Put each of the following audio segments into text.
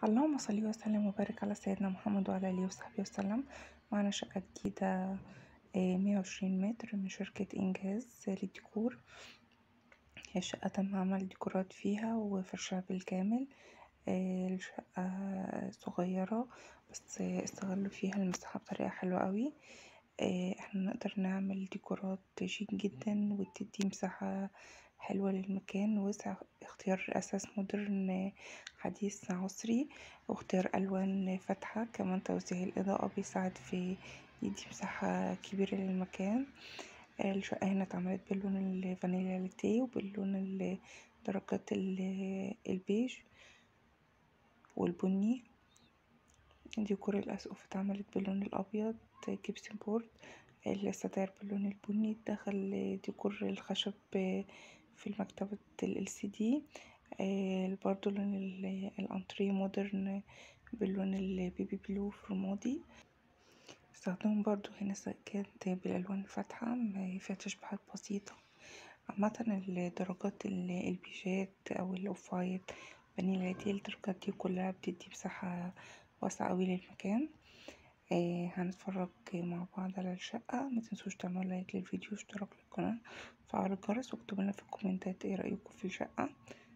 اللهم صل وسلم وبارك على سيدنا محمد وعلى آله وصحبه وسلم معنا شقة جديدة مية وعشرين متر من شركة إنجاز للديكور هي الشقة تم عمل ديكورات فيها وفرشها بالكامل الشقة صغيرة بس استغلوا فيها المساحة بطريقة حلوة اوي احنا نقدر نعمل ديكورات شيك جدا وتدي مساحة حلوة للمكان وسع اختيار أساس مودرن حديث عصري واختيار ألوان فاتحة كمان توزيع الإضاءة بيساعد في يدي مساحة كبيرة للمكان الشقة هنا اتعملت باللون الفانيليا لاتيه وباللون درجات البيج والبني ديكور الأسقف اتعملت باللون الأبيض جبسن بورد الستاير باللون البني دخل ديكور الخشب في المكتبة ال LCD برضو لون الأنتريه مودرن باللون البيبي بلو في رمادي استخدموا برضو هنا سجاد بالألوان الفاتحة فيها تشبيهات بسيطة عامة الدرجات البيجات أو الأوف وايت فانيليا دي الدرجات دي كلها بتدي مساحة واسعة اوي للمكان هنتفرج مع بعض على الشقة متنسوش تعملوا لايك للفيديو واشتراك للقناة وفعلوا الجرس واكتبولنا في الكومنتات ايه رأيكم في الشقة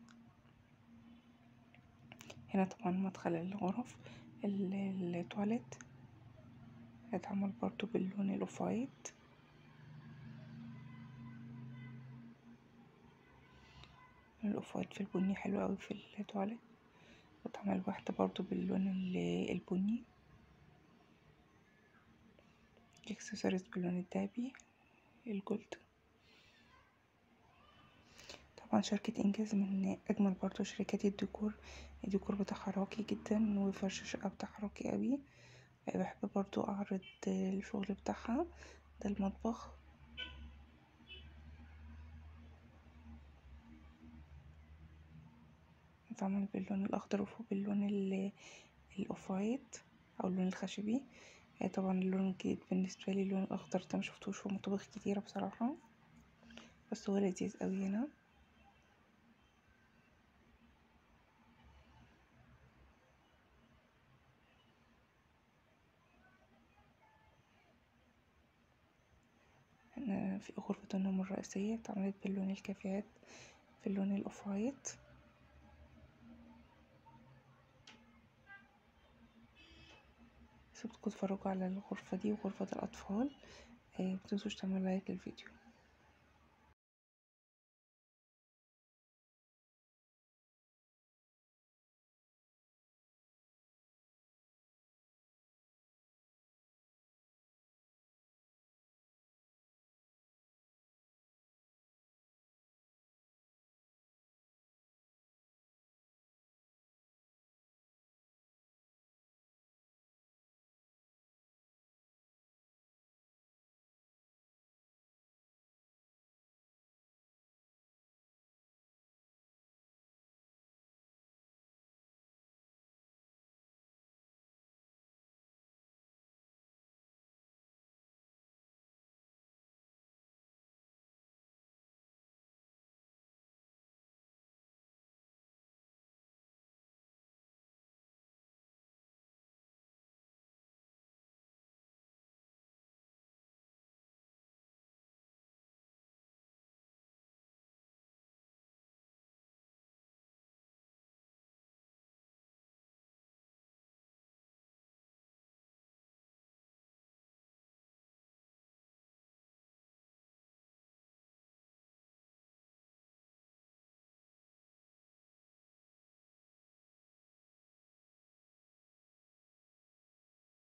هنا طبعا مدخل الغرف التواليت هيتعمل برضو باللون الاوف وايت الاوف وايت في البني حلو اوي في التواليت واتعمل واحدة برضو باللون البني الاكسسوارز باللون الدهبي الجولد طبعا شركة انجاز من اجمل برضو شركات الديكور الديكور بتاعها راقي جدا وفرش الشقة بتاعها راقي اوي بحب برضو اعرض الشغل بتاعها ده المطبخ اتعمل باللون الاخضر وفوق باللون الاوف وايت او اللون الخشبي طبعا اللون الجديد بالنسبة لي اللون الاخضر ده مشفتوش في مطابخ كتيرة بصراحة بس هو لذيذ اوي هنا في غرفة النوم الرئيسية اتعملت باللون الكافيهات في اللون الاوف وايت سيبتكم تتفرجوا على الغرفة دي وغرفة الأطفال متنسوش تعملوا لايك للفيديو